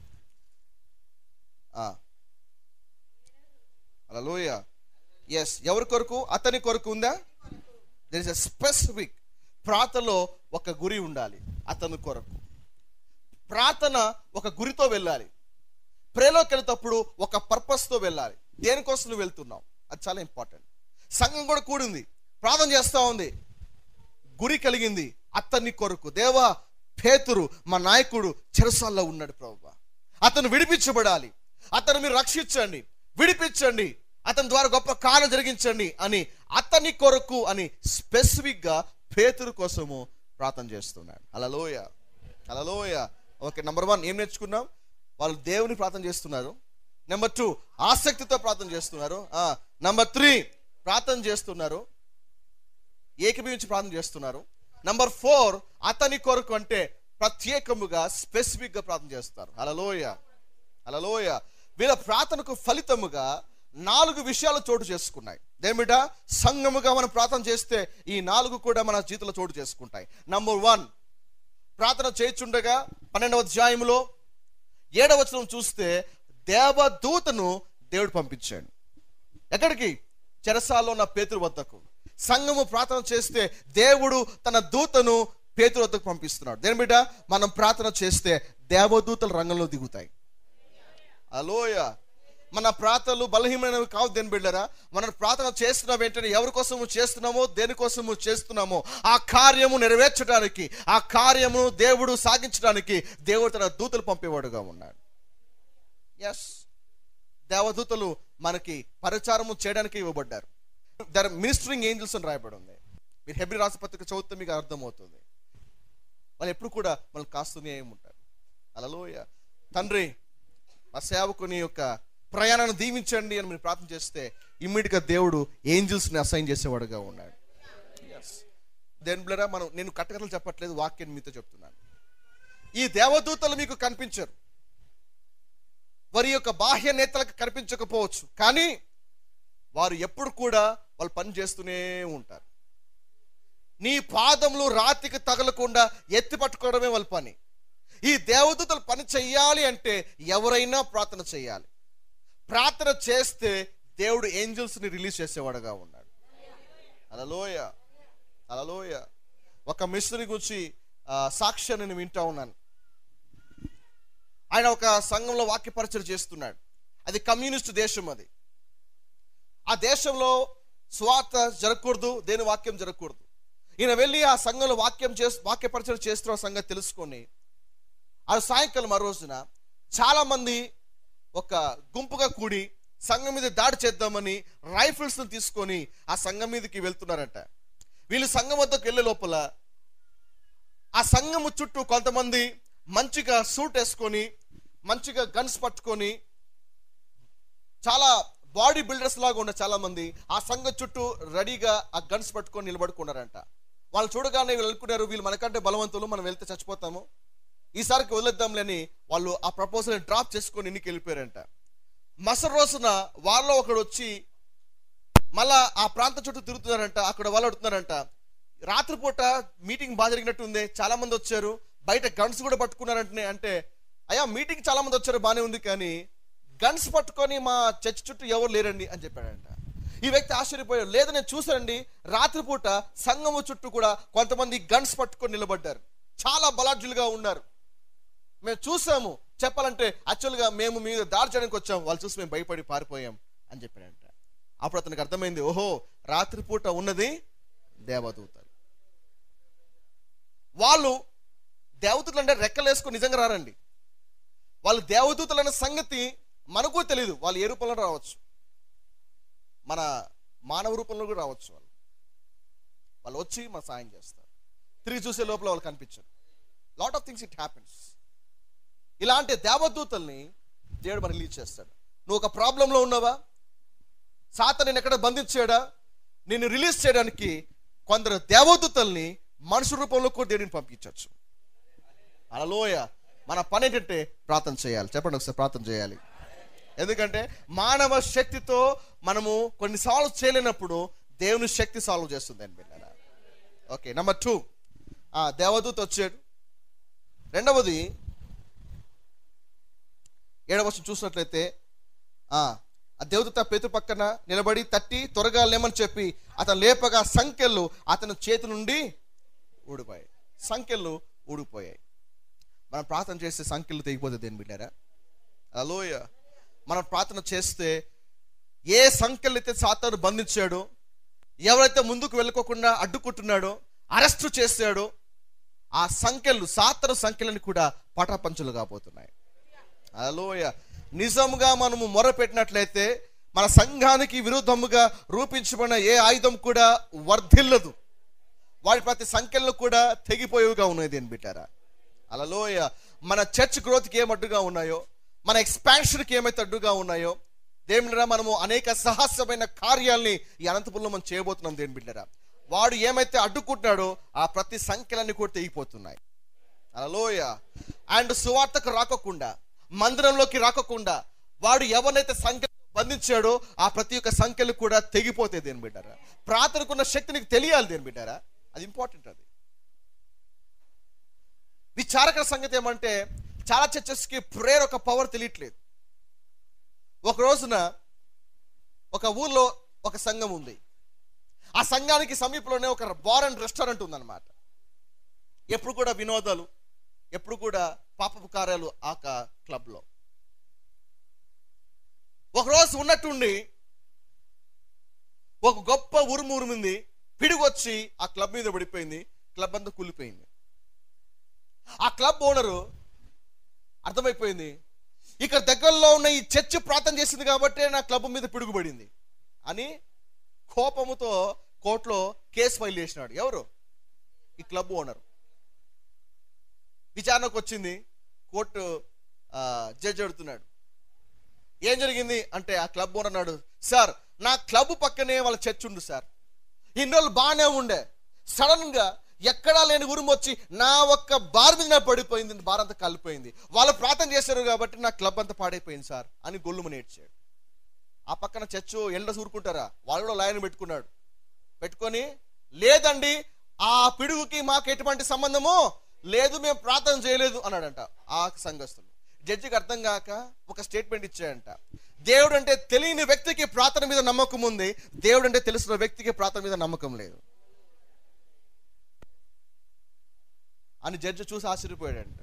అలలోయ ఎస్ ఎవరి కొరకు అతని కొరకు ఉందా దర్ ఇస్ ఎ స్పెసిఫిక్ ప్రార్థనలో ఒక గురి ఉండాలి అతని కొరకు ప్రార్థన ఒక గురితో వెళ్ళాలి ప్రేలోకి వెళ్ళేటప్పుడు ఒక పర్పస్తో వెళ్ళాలి దేనికోసం నువ్వు వెళ్తున్నావు అది చాలా ఇంపార్టెంట్ సంఘం కూడా కూడింది ప్రార్థన చేస్తూ ఉంది గురి కలిగింది అతన్ని కొరకు దేవా పేతురు మా నాయకుడు చెరసాల్లో ఉన్నాడు ప్రభు అతను విడిపించబడాలి అతను మీరు రక్షించండి విడిపించండి అతని ద్వారా గొప్ప కార్యం జరిగించండి అని అతని కొరకు అని స్పెసిఫిక్ గా పేతురు కోసము ప్రార్థన చేస్తున్నాడు అలలోయ అలలోయ ఓకే నెంబర్ వన్ ఏం నేర్చుకున్నాం వాళ్ళు దేవుని ప్రార్థన చేస్తున్నారు నెంబర్ టూ ఆసక్తితో ప్రార్థన చేస్తున్నారు నెంబర్ త్రీ ప్రార్థన చేస్తున్నారు ఏకీభవించి ప్రార్థన చేస్తున్నారు నంబర్ ఫోర్ అతని కొరకు అంటే ప్రత్యేకముగా స్పెసిఫిక్ గా ప్రార్థన చేస్తారు అలలోయ అలలోయ వీళ్ళ ప్రార్థనకు ఫలితముగా నాలుగు విషయాలు చోటు చేసుకున్నాయి దేమిట సంఘముగా మనం ప్రార్థన చేస్తే ఈ నాలుగు కూడా మన జీవితంలో చోటు చేసుకుంటాయి నంబర్ వన్ ప్రార్థన చేయుచుండగా పన్నెండవ అధ్యాయంలో ఏడవ వచనం చూస్తే దేవదూతను దేవుడు పంపించాడు ఎక్కడికి చెరసాల్లో ఉన్న పేతురు వద్దకు సంఘము ప్రార్థన చేస్తే దేవుడు తన దూతను పేతురు వద్దకు పంపిస్తున్నాడు దేని బిడ్డ మనం ప్రార్థన చేస్తే దేవదూతలు రంగంలో దిగుతాయి అలోయ మన ప్రార్థనలు బలహీనమైనవి కావు దేని బిడ్డరా మన ప్రార్థన చేస్తున్న వెంటనే ఎవరి కోసము చేస్తున్నామో దేనికోసము చేస్తున్నామో ఆ కార్యము నెరవేర్చడానికి ఆ కార్యము దేవుడు సాగించడానికి దేవుడు తన దూతలు పంపేవాడుగా ఉన్నాడు ఎస్ దేవదూతలు మనకి పరిచారము చేయడానికి ఇవ్వబడ్డారు దర్ మినిస్టరింగ్ ఏంజల్స్ అని రాయబడి ఉంది మీరు హెబ్రి రాసపత్రిక చదివితే మీకు అర్థమవుతుంది వాళ్ళు ఎప్పుడు కూడా మనం కాస్తూనే ఉంటారు అలలోయ తండ్రి మా సేవకుని యొక్క ప్రయాణాన్ని దీవించండి అని మీరు ప్రార్థన చేస్తే ఇమ్మీడియట్గా దేవుడు ఏంజిల్స్ని అసైన్ చేసేవాడుగా ఉన్నాడు ఎస్ దేని బిళ్ళరా మనం నేను కట్టకథలు చెప్పట్లేదు వాక్యాన్ని మీతో చెప్తున్నాను ఈ దేవదూతలు మీకు కనిపించరు వారి యొక్క బాహ్య నేతలకు కనిపించకపోవచ్చు కానీ వారు ఎప్పుడు కూడా వాళ్ళు పని చేస్తూనే ఉంటారు నీ పాదములు రాతికి తగలకుండా ఎత్తి పట్టుకోవడమే వాళ్ళ పని ఈ దేవదూతలు పని చెయ్యాలి అంటే ఎవరైనా ప్రార్థన చేయాలి ప్రార్థన చేస్తే దేవుడు ఏంజల్స్ ని రిలీజ్ చేసేవాడుగా ఉన్నాడు అలలోయ అలలోయ ఒక మిస్త్రి గురించి ఆ, సాక్ష్యాన్ని నేను వింటా ఉన్నాను ఆయన ఒక సంఘంలో వాక్య పరిచయం చేస్తున్నాడు అది కమ్యూనిస్ట్ దేశం అది ఆ దేశంలో స్వార్థ జరగకూడదు దేని వాక్యం జరగకూడదు ఈయన వెళ్ళి ఆ సంఘంలో వాక్యం చేస్తూ వాక్య పరిచయం చేస్తున్న సంగతి తెలుసుకొని ఆ సాయంకాలం ఆ రోజున చాలా మంది ఒక గుంపుగా కూడి సంఘం మీద దాడి చేద్దామని రైఫిల్స్ తీసుకొని ఆ సంఘం మీదకి వెళ్తున్నారట వీళ్ళు సంఘం వద్దకు వెళ్ళే లోపల ఆ సంఘము చుట్టూ కొంతమంది మంచిగా సూట్ వేసుకొని మంచిగా గన్స్ పట్టుకొని చాలా బాడీ బిల్డర్స్ లాగా ఉన్న చాలా మంది ఆ సంఘం చుట్టూ రెడీగా ఆ గన్స్ పట్టుకొని నిలబడుకున్నారంట వాళ్ళు చూడగానే వీళ్ళు అనుకున్నారు వీళ్ళు మనకంటే బలవంతులు మనం వెళ్తే చచ్చిపోతాము ఈసారికి వదిలేద్దాంలేని వాళ్ళు ఆ ప్రపోజల్ని డ్రాప్ చేసుకొని ఇంటికి వెళ్ళిపోయారంట మసరు రోజున వాళ్ళలో ఒకడు వచ్చి మళ్ళా ఆ ప్రాంతం చుట్టూ తిరుగుతున్నారంట అక్కడ వాళ్ళు అడుగుతున్నారంట రాత్రిపూట మీటింగ్ బాగా జరిగినట్టు ఉంది చాలా మంది వచ్చారు బయట గన్స్ కూడా పట్టుకున్నారంటే అంటే అయ్యా మీటింగ్ చాలా మంది వచ్చారు బానే ఉంది కానీ గన్స్ పట్టుకొని మా చర్చ్ చుట్టూ ఎవరు లేరండి అని చెప్పాడంట ఈ వ్యక్తి ఆశ్చర్యపోయాడు లేదు నేను చూసానండి రాత్రిపూట సంఘము చుట్టూ కూడా కొంతమంది గన్స్ పట్టుకొని నిలబడ్డారు చాలా బలాఢ్యులుగా ఉన్నారు మేము చూసాము చెప్పాలంటే యాక్చువల్గా మేము మీద దాడి చేయడానికి వచ్చాము వాళ్ళు చూసి మేము భయపడి పారిపోయాం అని చెప్పాడంట అప్పుడు అతనికి అర్థమైంది ఓహో రాత్రిపూట ఉన్నది దేవదూతలు వాళ్ళు దేవదూతలు అంటే రెక్కలు వేసుకొని నిజంగా రారండి వాళ్ళు దేవదూతలు అనే సంగతి మనకు తెలియదు వాళ్ళు ఏ రూపంలో రావచ్చు మన మానవ రూపంలో కూడా రావచ్చు వాళ్ళు వాళ్ళు వచ్చి మన సాయం చేస్తారు తిరిగి చూసే లోపల వాళ్ళు కనిపించరు lot of things it happens ఇలాంటి దేవదూతల్ని దేవుడు మనకి రిలీజ్ చేస్తాడు నువ్వు ఒక ప్రాబ్లంలో ఉన్నావా సాత నేను ఎక్కడ బంధించాడా నిన్ను రిలీజ్ చేయడానికి కొందరు దేవదూతల్ని మనుషు రూపంలో కూడా దేవుడిని పంపించవచ్చు అలలోయ మన పని ఏంటంటే ప్రార్థన చేయాలి చెప్పండి ఒకసారి ప్రార్థన చేయాలి ఎందుకంటే మానవ శక్తితో మనము కొన్ని సాల్వ్ చేయలేనప్పుడు దేవుని శక్తి సాల్వ్ చేస్తుంది అని బిడ్డారా ఓకే నెంబర్ టూ దేవదూత వచ్చాడు రెండవది ఏడవ వర్షం చూసినట్లయితే ఆ ఆ దేవదూత పేతు పక్కన నిలబడి తట్టి త్వరగా లేమని చెప్పి అతను లేపగా సంఖ్యలు అతని చేతి నుండి ఊడిపోయాయి సంఖ్యలు ఊడిపోయాయి మనం ప్రార్థన చేస్తే సంఖ్యలు తెగిపోతుంది దేని బిడ్డారా అలోయ మనం ప్రార్థన చేస్తే ఏ సంఖ్యలు అయితే సాతాను బంధించాడో ఎవరైతే ముందుకు వెళ్ళకోకుండా అడ్డుకుంటున్నాడో అరెస్ట్ చేశాడో ఆ సంఖ్యలు సాతన సంఖ్యలను కూడా పటాపంచులు కాబోతున్నాయి అలోయ నిజంగా మనము మొరపెట్టినట్లయితే మన సంఘానికి విరుద్ధముగా రూపించబడిన ఏ ఆయుధం కూడా వర్ధిల్లదు వాటి ప్రతి సంఖ్యలు కూడా తెగిపోయేవిగా ఉన్నాయి దేని బిడ్డారా అలలోయ మన చర్చ్ గ్రోత్కి ఏం అడ్డుగా ఉన్నాయో మన ఎక్స్పాన్షన్కి ఏమైతే అడ్డుగా ఉన్నాయో దేవునిరా మనము అనేక సాహసమైన కార్యాల్ని ఈ అనంతపురంలో మనం చేయబోతున్నాం దేని బిడ్డరా వాడు ఏమైతే అడ్డుకుంటున్నాడో ఆ ప్రతి సంఖ్యలన్నీ కూడా తెగిపోతున్నాయి అలలోయ అండ్ సువార్తకు రాకోకుండా మందిరంలోకి రాకోకుండా వాడు ఎవరినైతే సంఖ్య బంధించాడో ఆ ప్రతి ఒక్క సంఖ్యలు కూడా తెగిపోతాయి దేని బిడ్డారా ప్రార్థనకున్న శక్తి నీకు తెలియాలి దేని బిడ్డారా అది ఇంపార్టెంట్ అది విచారకర సంగతి ఏమంటే చాలా చర్చెస్కి ప్రేయర్ ఒక పవర్ తెలియట్లేదు ఒక రోజున ఒక ఊర్లో ఒక సంఘం ఉంది ఆ సంఘానికి సమీపంలోనే ఒక బార్ అండ్ రెస్టారెంట్ ఉందన్నమాట ఎప్పుడు కూడా వినోదాలు ఎప్పుడు కూడా పాపపు కార్యాలు ఆ క- క్లబ్లో ఒకరోజు ఉన్నట్టుండి ఒక గొప్ప ఉరుము ఉరిమింది పిడిగొచ్చి ఆ క్లబ్ మీద పడిపోయింది క్లబ్ అంతా కూలిపోయింది ఆ క్లబ్ ఓనరు అర్థమైపోయింది ఇక్కడ దగ్గరలో ఉన్న ఈ చర్చ్ ప్రార్థన చేసింది కాబట్టి నా క్లబ్ మీద పిడుగుపడింది అని కోపముతో కోర్టులో కేసు ఫైల్ చేసినాడు ఎవరు ఈ క్లబ్ ఓనర్ విచారణకు వచ్చింది కోర్టు ఆ, జడ్జి అడుగుతున్నాడు ఏం జరిగింది అంటే ఆ క్లబ్ ఓనర్ అన్నాడు సార్ నా క్లబ్ పక్కనే వాళ్ళ చర్చ్ ఉంది సార్ ఇన్ని రోజులు బాగానే ఉండే సడన్ గా ఎక్కడా లేని ఉరుము వచ్చి నా ఒక్క బార్ మీద నా పడిపోయింది బార్ అంతా కలిపోయింది వాళ్ళు ప్రార్థన చేశారు కాబట్టి నా క్లబ్ అంతా పాడైపోయింది సార్ అని గొల్లుమని ఏడ్చాడు ఆ పక్కన చర్చు ఎండ సూరుకుంటారా వాళ్ళు కూడా లైన్ పెట్టుకున్నాడు పెట్టుకొని లేదండి ఆ పిడుగుకి మాకు ఎటువంటి సంబంధము లేదు మేము ప్రార్థన చేయలేదు అన్నాడంట ఆ సంఘస్థులు జడ్జికి అర్థం కాక ఒక స్టేట్మెంట్ ఇచ్చాడంట దేవుడు అంటే తెలియని వ్యక్తికి ప్రార్థన మీద నమ్మకం ఉంది దేవుడు అంటే తెలిసిన వ్యక్తికి ప్రార్థన మీద నమ్మకం లేదు అని జడ్జి చూసి ఆశ్చర్యపోయాడంట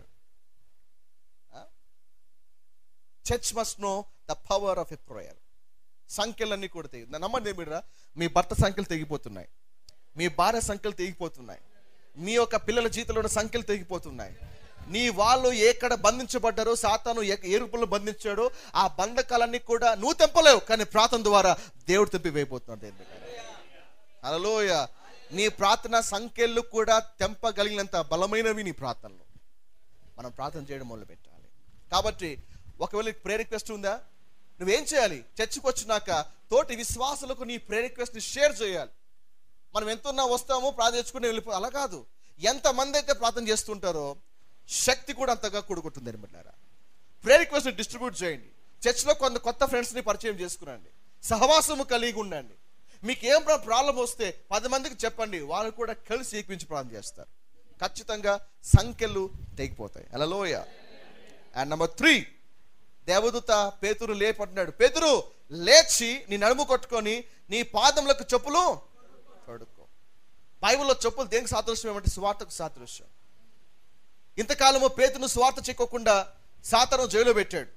church must know the power of a prayer సంఖ్యలన్నీ కూడా తెగి నమ్మండి ఏమిరా మీ భర్త సంఖ్యలు తెగిపోతున్నాయి మీ భార్య సంఖ్యలు తెగిపోతున్నాయి మీ యొక్క పిల్లల జీవితంలో ఉన్న సంఖ్యలు తెగిపోతున్నాయి నీ వాళ్ళు ఎక్కడ బంధించబడ్డారో సాతాను ఏ ఏ రూపంలో బంధించాడో ఆ బంధకాలన్నీ కూడా నువ్వు తెంపలేవు కానీ ప్రార్థన ద్వారా దేవుడు తెంపి వేయబోతున్నాడు దేవుని బిడ్డ. హల్లెలూయ నీ ప్రార్థన సంఖ్యలు కూడా తెంపగలిగినంత బలమైనవి నీ ప్రార్థనలు మనం ప్రార్థన చేయడం మొదలు పెట్టాలి కాబట్టి ఒకవేళ నీకు ప్రే రిక్వెస్ట్ ఉందా నువ్వేం చేయాలి చర్చికి వచ్చినాక తోటి విశ్వాసులకు నీ ప్రే రిక్వెస్ట్ని షేర్ చేయాలి మనం ఎంతున్నా వస్తాము ప్రార్థన చేసుకుని వెళ్ళిపో అలా కాదు ఎంతమంది అయితే ప్రార్థన చేస్తుంటారో శక్తి కూడా అంతగా కూడుకుంటుంది అనమాట ప్రే రిక్వెస్ట్ డిస్ట్రిబ్యూట్ చేయండి చర్చ్లో కొంత కొత్త ఫ్రెండ్స్ని పరిచయం చేసుకురండి సహవాసము కలిగి ఉండండి మీకు ఏం ప్రాబ్లం వస్తే పది మందికి చెప్పండి వాళ్ళు కూడా కలిసి ఏకమించి ప్రార్థన చేస్తారు ఖచ్చితంగా సంఖ్యలు తెగిపోతాయి అలలోయ అండ్ నెంబర్ త్రీ దేవదూత పేతురు లేపంటున్నాడు పేతురు లేచి నీ నడుము కొట్టుకొని నీ పాదములకు చెప్పులు తొడుక్కో బైబిల్లో చెప్పులు దేనికి సాదృశ్యం ఏమంటే స్వార్థకు సాదృశ్యం ఇంతకాలము పేతును స్వార్థ చెక్కకుండా సాతను జైల్లో పెట్టాడు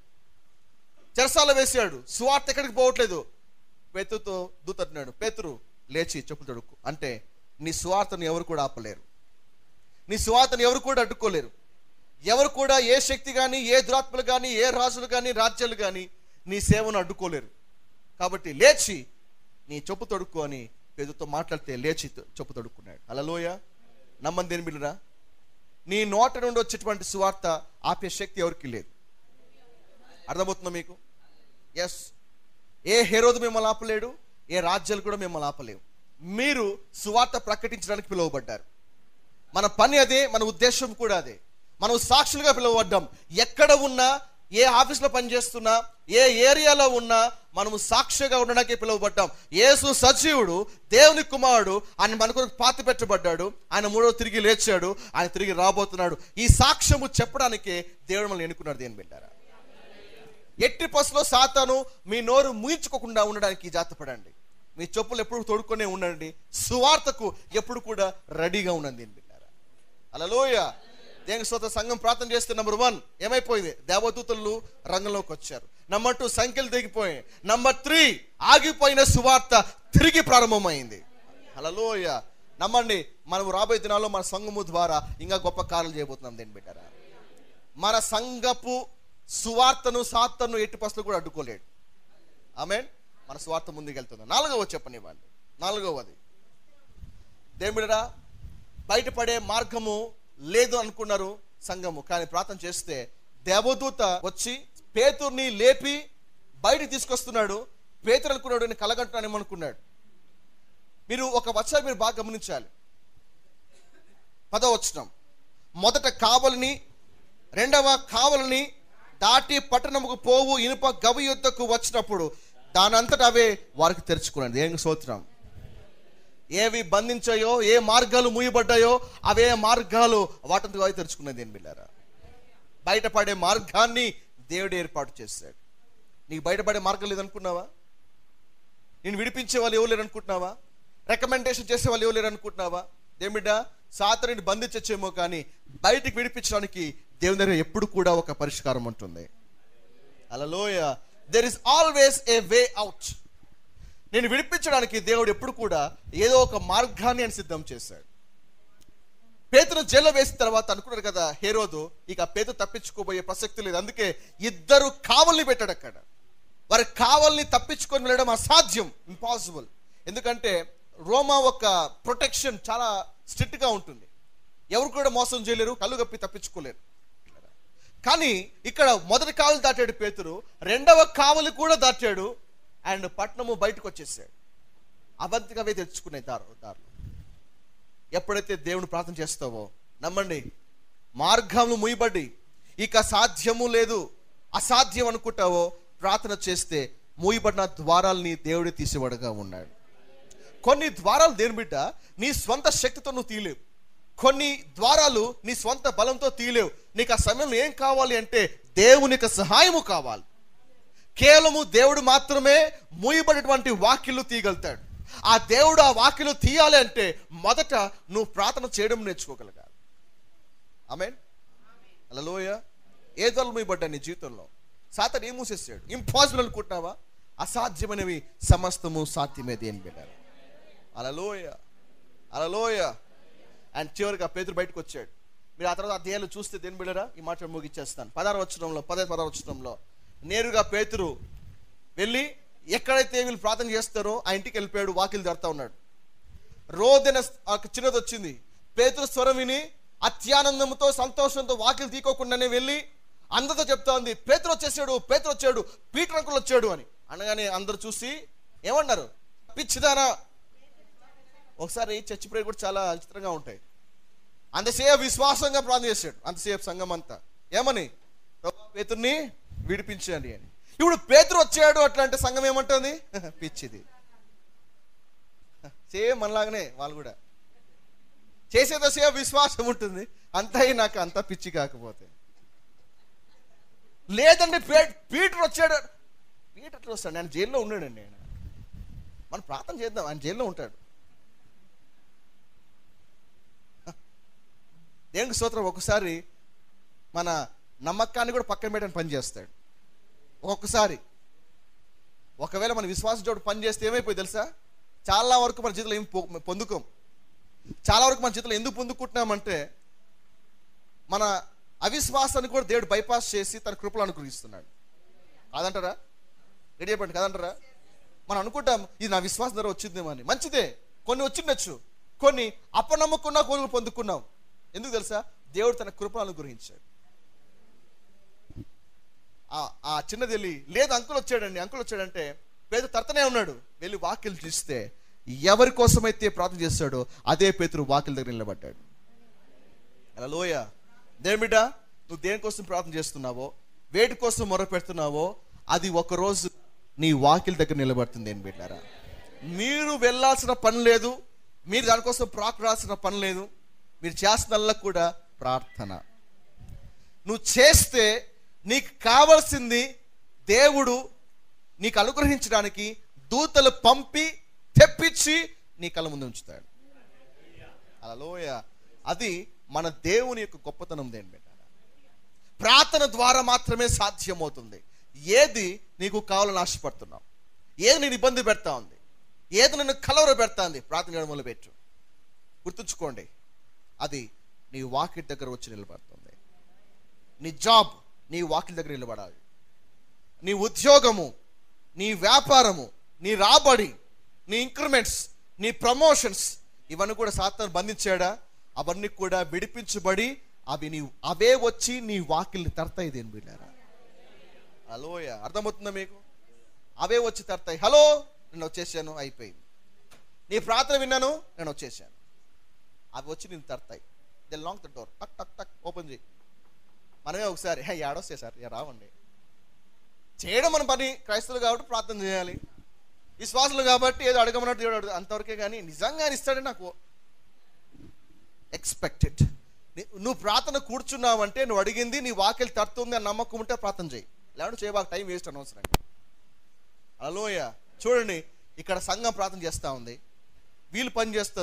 చెరసాల వేసాడు స్వార్థ ఎక్కడికి పోవట్లేదు పేతుతో దూతన్నాడు పేతురు లేచి చెప్పులు తొడుక్కు అంటే నీ స్వార్థను ఎవరు కూడా ఆపలేరు నీ స్వార్థను ఎవరు కూడా అడ్డుకోలేరు ఎవరు కూడా ఏ శక్తి కానీ ఏ దురాత్మలు కానీ ఏ రాజులు కానీ రాజ్యాలు కానీ నీ సేవను అడ్డుకోలేరు కాబట్టి లేచి నీ చెప్పు తొడుక్కు అని పేదతో మాట్లాడితే లేచి తొ- చెప్పు తొడుక్కున్నాడు అలలోయ నమ్మని దేని బిడ్డరా నీ నోట నుండి వచ్చేటువంటి సువార్త ఆపే శక్తి ఎవరికి లేదు అర్థమవుతుందా మీకు ఎస్ ఏ హెరోదు మిమ్మల్ని ఆపలేడు ఏ రాజ్యాలు కూడా మిమ్మల్ని ఆపలేవు మీరు సువార్త ప్రకటించడానికి పిలువబడ్డారు మన పని అదే మన ఉద్దేశం కూడా అదే మనం సాక్షులుగా పిలువబడ్డాం ఎక్కడ ఉన్నా ఏ ఆఫీస్లో పనిచేస్తున్నా ఏ ఏరియాలో ఉన్నా మనము సాక్షిగా ఉండడానికి పిలువబడ్డాం యేసు సజీవుడు దేవుని కుమారుడు ఆయన మన కొరకు పాతి పెట్టబడ్డాడు ఆయన మూడో తిరిగి లేచాడు ఆయన తిరిగి రాబోతున్నాడు ఈ సాక్ష్యము చెప్పడానికే దేవుడు మనల్ని ఎన్నుకున్నాడు దేని బిడ్డారా ఎట్టి పసులో సాతాను మీ నోరు ముయించుకోకుండా ఉండడానికి జాతపడండి మీ చెప్పులు ఎప్పుడు తోడుకొనే ఉండండి సువార్తకు ఎప్పుడు కూడా రెడీగా ఉండండి దీని బిడ్డారా అలలోయ దేవుని స్తోత్ర సంఘం ప్రార్థన చేస్తే నెంబర్ వన్ ఏమైపోయింది దేవదూతలు రంగంలోకి వచ్చారు నెంబర్ టూ సంఖ్యలు తెగిపోయాయి నెంబర్ త్రీ ఆగిపోయిన సువార్త తిరిగి ప్రారంభమైంది అలలోయ నమ్మండి మనం రాబోయే దినాల్లో మన సంఘము ద్వారా ఇంకా గొప్ప కార్యాలు చేయబోతున్నాం దేని బిడ్డారా మన సంఘపు సువార్తను సాత్తను ఎట్టి పసులు కూడా అడ్డుకోలేడు ఆమె మన స్వార్థ ముందుకెళ్తుంది నాలుగవ చెప్పనివ్వండి నాలుగవది దేవుడిరా బయటపడే మార్గము లేదు అనుకున్నారు సంఘము కానీ ప్రార్థన చేస్తే దేవదూత వచ్చి పేతుర్ని లేపి బయటికి తీసుకొస్తున్నాడు పేతురు అనుకున్నాడు నేను కలగంటున్నాను అనుకున్నాడు మీరు ఒక వచ్చా మీరు బాగా గమనించాలి పదవచనం మొదట కావలిని రెండవ కావలిని దాటి పట్టణముకు పోవు ఇనుప గవి యుద్ధకు వచ్చినప్పుడు దానంతట అవే వారికి తెరుచుకున్నాడు ఏం స్తోత్రం ఏవి బంధించాయో ఏ మార్గాలు మూయబడ్డాయో అవే మార్గాలు వాటితో అవి తెరుచుకున్నది ఏం బిళ్ళారా బయటపడే మార్గాన్ని దేవుడు ఏర్పాటు చేశాడు నీకు బయటపడే మార్గం లేదనుకున్నావా నేను విడిపించే వాళ్ళు ఎవరు లేరు అనుకుంటున్నావా రికమెండేషన్ చేసే వాళ్ళు ఎవరు లేరు అనుకుంటున్నావా దేమిట సాతనిని బంధించచ్చేమో కానీ బయటికి విడిపించడానికి దేవుని దగ్గర ఎప్పుడు కూడా ఒక పరిష్కారం ఉంటుంది అలలోయ there is always a way out నేను విడిపించడానికి దేవుడు ఎప్పుడు కూడా ఏదో ఒక మార్గాన్ని ఆయన సిద్ధం చేశాడు పేతును జైల్లో వేసిన తర్వాత అనుకున్నారు కదా హేరోదు ఇక పేతు తప్పించుకోబోయే ప్రసక్తి లేదు అందుకే ఇద్దరు కావల్ని పెట్టాడు అక్కడ వారి కావల్ని తప్పించుకొని వెళ్ళడం అసాధ్యం ఇంపాసిబుల్ ఎందుకంటే రోమా ఒక ప్రొటెక్షన్ చాలా స్ట్రిక్ట్ గా ఉంటుంది ఎవరు కూడా మోసం చేయలేరు కళ్ళు కప్పి తప్పించుకోలేరు కానీ ఇక్కడ మొదటి కావలి దాటాడు పేతురు రెండవ కావలి కూడా దాటాడు అండ్ పట్నము బయటకు వచ్చేసాడు అవంతికవే తెచ్చుకునే దారు దారులు ఎప్పుడైతే దేవుని ప్రార్థన చేస్తావో నమ్మండి మార్గము ముయ్యబడి ఇక సాధ్యము లేదు అసాధ్యం అనుకుంటావో ప్రార్థన చేస్తే మూయబడిన ద్వారాల్ని దేవుడే తీసేవాడుగా ఉన్నాడు కొన్ని ద్వారాలు దేని బిడ్డ నీ స్వంత శక్తితో నువ్వు తీయలేవు కొన్ని ద్వారాలు నీ స్వంత బలంతో తీయలేవు నీకు ఆ సమయంలో ఏం కావాలి అంటే దేవుని యొక్క సహాయము కావాలి కేవలము దేవుడు మాత్రమే మూయబడినటువంటి వాక్యలు తీయగలుగుతాడు ఆ దేవుడు ఆ వాక్యలు తీయాలి అంటే మొదట నువ్వు ప్రార్థన చేయడం నేర్చుకోగలగాలి ఆమెన్ అలలోయ ఏ దొరలు మూయబడ్డా నీ జీవితంలో సాతను ఏం మూసేసాడు ఇంపాసిబుల్ అనుకుంటున్నావా అసాధ్యమైనవి సమస్తము సాధ్యమే దేని బిడ్డారు అలలోయ అలలోయ అండ్ చివరిగా పేదరు బయటకు వచ్చాడు మీరు ఆ తర్వాత అధ్యాయాలు చూస్తే దేని బిడ్డరా ఈ మాట ముగిచ్చేస్తాను పదహారు వచ్చడంలో పదే పదహారు వచ్చడంలో నేరుగా పేతురు వెళ్ళి ఎక్కడైతే వీళ్ళు ప్రార్థన చేస్తారో ఆ ఇంటికి వెళ్ళిపోయాడు వాకిలు జరుతా ఉన్నాడు రోదన ఒక చిన్నది వచ్చింది పేతురు స్వరం విని అత్యానందంతో సంతోషంతో వాకిలు తీకోకుండానే వెళ్ళి అందరితో చెప్తా ఉంది పేతురు వచ్చేసాడు పేతురు వచ్చాడు పీటర్ అంకుల్ వచ్చాడు అని అనగానే అందరు చూసి ఏమన్నారు పిచ్చిదానా ఒకసారి చర్చి ప్రేయర్ కూడా చాలా విచిత్రంగా ఉంటాయి అంతసేపు విశ్వాసంగా ప్రార్థన చేశాడు అంతసేపు సంఘం అంతా ఏమని ప్రభా, పేతుర్ని విడిపించండి అని ఇప్పుడు పేతురు వచ్చాడు అట్లా అంటే సంఘం ఏమంటుంది పిచ్చిది సేమ్ మనలాగానే వాళ్ళు కూడా చేసేదో సేవ విశ్వాసం ఉంటుంది అంతా నాకు అంత పిచ్చి కాకపోతే లేదండి పే- పీటర్ వచ్చాడు పీటర్ ఎట్లా వస్తాడు ఆయన జైల్లో ఉన్నాడండి ఆయన మనం ప్రార్థన చేద్దాం ఆయన జైల్లో ఉంటాడు దేవునికి స్తోత్రం ఒకసారి మన నమ్మకాన్ని కూడా పక్కన పెట్టని పని చేస్తాడు ఒక్కొక్కసారి ఒకవేళ మన విశ్వాస జోడు పని చేస్తే ఏమైపోయి తెలుసా చాలా వరకు మన జీవితంలో ఏం పొ- పొందుకోం చాలా వరకు మన జీవితంలో ఎందుకు పొందుకుంటున్నామంటే మన అవిశ్వాసాన్ని కూడా దేవుడు బైపాస్ చేసి తన కృపలు అనుగ్రహిస్తున్నాడు కాదంటారా రెడీ అయిపోయింది కాదంటారా మనం అనుకుంటాం ఇది నా విశ్వాసం ద్వారా వచ్చిందేమో అని మంచిదే కొన్ని వచ్చిండొచ్చు కొన్ని అపనమ్మకున్నా కొన్ని పొందుకున్నాం ఎందుకు తెలుసా దేవుడు తన కృపను అనుగ్రహించాడు ఆ- ఆ చిన్నది వెళ్ళి లేదు అంకుల్ వచ్చాడండి అంకుల్ వచ్చాడంటే పేద తరతనే ఉన్నాడు వెళ్ళి వాకిలు చూస్తే ఎవరి కోసమైతే ప్రార్థన చేస్తాడో అదే పేతురు వాకిల దగ్గర నిలబడ్డాడు అలా లోయ దేని బిడ్డ నువ్వు దేనికోసం ప్రార్థన చేస్తున్నావో వేటి కోసం మొర పెడుతున్నావో అది ఒక రోజు నీ వాకిల దగ్గర నిలబడుతుంది ఏం బిడ్డారా మీరు వెళ్ళాల్సిన పని లేదు మీరు దానికోసం ప్రాకురాల్సిన పని లేదు మీరు చేస్తున్నల్లా కూడా ప్రార్థన నువ్వు చేస్తే నీకు కావలసింది దేవుడు నీకు అనుగ్రహించడానికి దూతలు పంపి తెప్పించి నీ కళ్ళ ముందు ఉంచుతాడు అలలోయ అది మన దేవుని యొక్క గొప్పతనం దేని పెట్టారా ప్రార్థన ద్వారా మాత్రమే సాధ్యమవుతుంది ఏది నీకు కావాలని ఆశపడుతున్నావు ఏది నేను ఇబ్బంది పెడతా ఉంది ఏది నిన్ను కలవర పెడతా ఉంది ప్రార్థన చేయడం మొదలు పెట్టు గుర్తుంచుకోండి అది నీ వాకిట్ దగ్గర వచ్చి నిలబడుతుంది నీ జాబ్ నీ వాకిల్ దగ్గర నిలబడాలి నీ ఉద్యోగము నీ వ్యాపారము నీ రాబడి నీ ఇంక్రిమెంట్స్ నీ ప్రమోషన్స్ ఇవన్నీ కూడా సాతాను బంధించాడా అవన్నీ కూడా విడిపించబడి అవి నీ అవే వచ్చి నీ వాకిల్ని తడతాయి దేని బిడ్డారా హలోయ అర్థమవుతుందా మీకు అవే వచ్చి తడతాయి హలో నేను వచ్చేసాను అయిపోయింది నీ ప్రార్థన విన్నాను నేను వచ్చేసాను అవి వచ్చి నేను తడతాయి దే లాంగ్ ద డోర్ టక్ టక్ టక్ ఓపెన్ చేయి మనమే ఒకసారి "హే, ఏడొస్తే సార్ ఇక రావండి చేయడం మన పని క్రైస్తవులు కాబట్టి ప్రార్థన చేయాలి విశ్వాసులు కాబట్టి ఏదో అడగమన్నట్టు దేవుడు అడుగు అంతవరకే కానీ నిజంగా ఆయన ఇస్తాడని నాకు ఎక్స్పెక్టెడ్ నువ్వు ప్రార్థన కూర్చున్నావంటే నువ్వు అడిగింది నీ వాకిలి తడుతుంది అని నమ్మకం ఉంటే ప్రార్థన చేయి లేదంటే చేయబాక టైం వేస్ట్ అనవసరంగా అలోయ చూడండి ఇక్కడ సంఘం ప్రార్థన చేస్తూ ఉంది వీళ్ళు పని చేస్తారు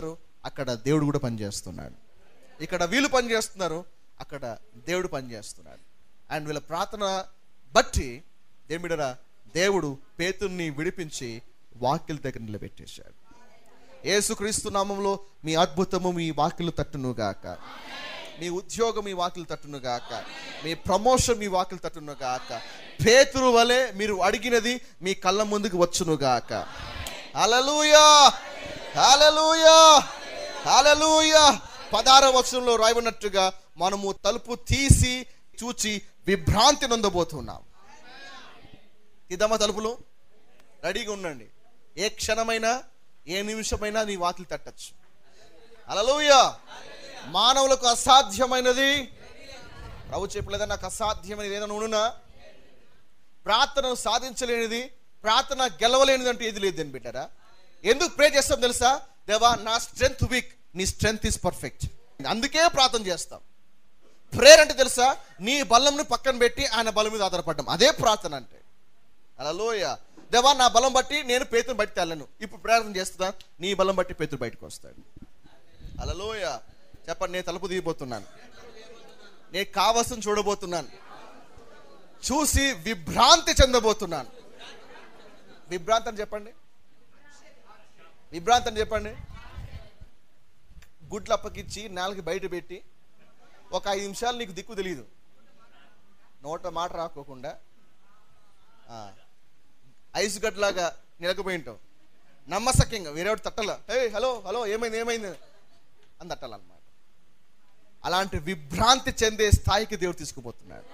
అక్కడ దేవుడు కూడా పనిచేస్తున్నాడు ఇక్కడ వీళ్ళు పనిచేస్తున్నారు అక్కడ దేవుడు పనిచేస్తున్నాడు అండ్ వీళ్ళ ప్రార్థన బట్టి దేమిడరా దేవుడు పేతుర్ని విడిపించి వాక్యల దగ్గర నిలబెట్టేశాడు యేసుక్రీస్తు నామంలో మీ అద్భుతము మీ వాక్యలు తట్టును గాక మీ ఉద్యోగం మీ వాక్యలు తట్టును గాక మీ ప్రమోషన్ మీ వాక్యలు తట్టును గాక పేతురు వలె మీరు అడిగినది మీ కళ్ళ ముందుకు వచ్చును గాక హల్లెలూయా హల్లెలూయా హల్లెలూయా పదార వచనంలో రాయబడినట్టుగా మనము తలుపు తీసి చూచి విభ్రాంతి నొందబోతున్నాం ఇద్దామా తలుపులు రెడీగా ఉండండి ఏ క్షణమైనా ఏ నిమిషమైనా నీ వాకిలి తట్టచ్చు అలలోయ మానవులకు అసాధ్యమైనది ప్రభు చెప్పలేదా నాకు అసాధ్యమైనది ఏదైనా ఉండునా ప్రార్థనను సాధించలేనిది ప్రార్థన గెలవలేనిది అంటే ఏది లేదు అని పెట్టారా ఎందుకు ప్రే చేస్తాం తెలుసా దేవా నా స్ట్రెంగ్త్ వీక్ నీ స్ట్రెంగ్త్ ఈస్ పర్ఫెక్ట్ అందుకే ప్రార్థన చేస్తాం ప్రేయర్ అంటే తెలుసా నీ బలంను పక్కన పెట్టి ఆయన బలం మీద ఆధారపడ్డాం అదే ప్రార్థన అంటే అలలోయ దేవా నా బలం బట్టి నేను పేతుని బట్టి తెల్లను ఇప్పుడు ప్రార్థన చేస్తున్నా నీ బలం బట్టి పేతురు బయటకు వస్తాడు అలలోయ చెప్పండి నేను తలుపు తీయబోతున్నాను నేను కావలసిన చూడబోతున్నాను చూసి విభ్రాంతి చెందబోతున్నాను విభ్రాంతి అని చెప్పండి విభ్రాంతి అని చెప్పండి గుడ్లు అప్పకిచ్చి నాలుగు బయట పెట్టి ఒక ఐదు నిమిషాలు నీకు దిక్కు తెలియదు నోట మాట రాకోకుండా ఆ, ఐస్ గడ్లాగా నిలకపోయి ఉంటావు నమ్మసక్యంగా వేరేవాడు తట్టల హే హలో హలో ఏమైంది ఏమైంది అని తట్టాలన్నమాట అలాంటి విభ్రాంతి చెందే స్థాయికి దేవుడు తీసుకుపోతున్నాడు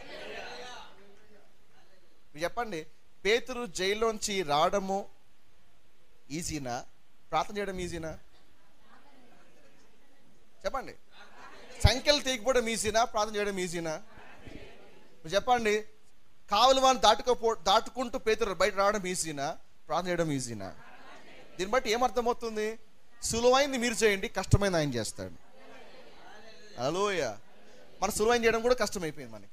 మీరు చెప్పండి పేతురు జైల్లోంచి రావడము ఈజీనా ప్రార్థన చేయడం ఈజీనా చెప్పండి సంఖ్యలు తీయకపోవడం ఈజీనా ప్రార్థన చేయడం ఈజీనా మీరు చెప్పండి కావలి వాడిని దాటుకోపో దాటుకుంటూ పేతురు బయట రావడం ఈజీనా ప్రార్థన చేయడం ఈజీనా దీన్ని బట్టి ఏమర్థమవుతుంది సులువైంది మీరు చేయండి కష్టమైంది ఆయన చేస్తాడు అలోయ మన సులువైన చేయడం కూడా కష్టమైపోయింది మనకి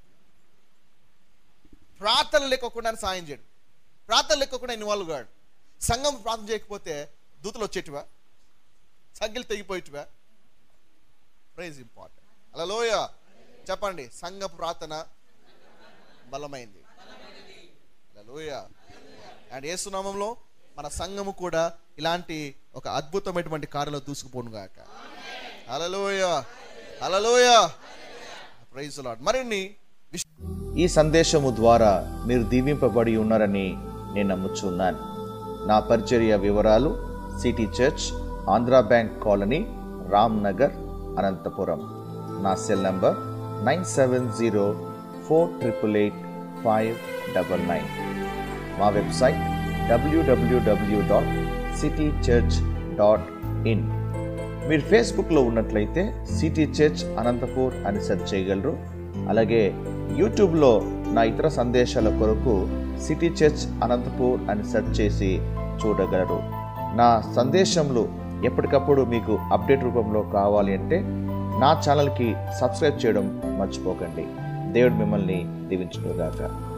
ప్రార్థన లేకోకుండా ఆయన సాయం చేయడు ప్రార్థన లేకోకుండా ఇన్వాల్వ్ కాడు సంఘం ప్రార్థన చేయకపోతే దూతలు వచ్చేటివా సంఖ్యలు తెగిపోయేటివా ప్రైజ్ ఇంపార్టెంట్ అలా లోయ చెప్పండి సంఘ ప్రార్థన బలమైంది లోయ అండ్ ఏసునామంలో మన సంఘము కూడా ఇలాంటి ఒక అద్భుతమైనటువంటి కార్యలో దూసుకుపోను గాక అలలోయ అలలోయ ప్రైజ్ లాడ్ మరిన్ని విష- ఈ సందేశము ద్వారా మీరు దీవింపబడి ఉన్నారని నేను నమ్ముచున్నాను నా పరిచర్య వివరాలు city church Andhra bank colony Ram Nagar Anantapur నా cell number nine seven zero four triple eight five double nine మా website WWW dot city church dot in మీరు ఫేస్బుక్లో ఉన్నట్లయితే సిటీ చర్చ్ అనంతపూర్ అని సెర్చ్ చేయగలరు అలాగే యూట్యూబ్లో నా ఇతర సందేశాల కొరకు సిటీ చర్చ్ అనంతపూర్ అని సెర్చ్ చేసి చూడగలరు నా సందేశంలో ఎప్పటికప్పుడు మీకు అప్డేట్ రూపంలో కావాలి అంటే నా ఛానల్కి సబ్స్క్రైబ్ చేయడం మర్చిపోకండి దేవుడు మిమ్మల్ని దీవించుగాక